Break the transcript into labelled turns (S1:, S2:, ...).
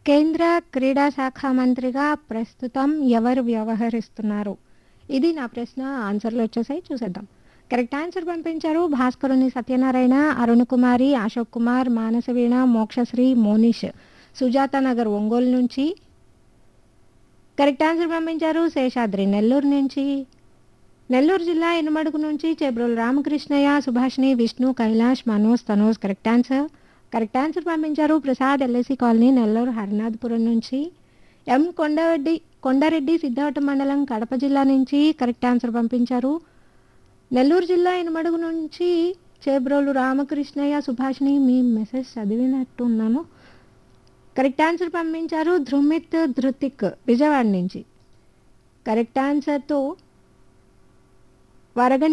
S1: కేంద్ర క్రీడా శాఖ మంత్రిగా ప్రస్తుతం ఎవరు వ్యవహరిస్తున్నారు ఇది నా ప్రశ్న ఆన్సర్లు వచ్చేసాయి చూసేద్దాం కరెక్ట్ ఆన్సర్ పంపించారు భాస్కరుని సత్యనారాయణ అరుణ్ కుమారి అశోక్ కుమార్ మానసవీణ మోక్షశ్రీ మోనిష్ సుజాత నగర్ ఒంగోలు నుంచి కరెక్ట్ ఆన్సర్ పంపించారు శేషాద్రి నెల్లూరు నుంచి నెల్లూరు జిల్లా ఎనుమడుగు నుంచి Chebrolu Ramakrishnaiah Subhashini Vishnu Kailash Manoj Tanoj correct answer correct answer పంపించారు ప్రసాద్ ఎల్ఐసి కాలనీ నెల్లూరు హరినాథపురం నుంచి ఎం కొండరెడ్డి కొండారెడ్డి సిద్ధావటం మండలం కడప జిల్లా నుంచి కరెక్ట్ ఆన్సర్ పంపించారు నెల్లూరు జిల్లా ఎనుమడుగు నుంచి చేబ్రోలు రామకృష్ణయ్య సుభాషిణి మీ మెసేజ్ చదివినట్టు ఉన్నాను కరెక్ట్ ఆన్సర్ పంపించారు ధృమిత్ ధృతిక్ విజయవాడ నుంచి కరెక్ట్ ఆన్సర్తో వరగంటి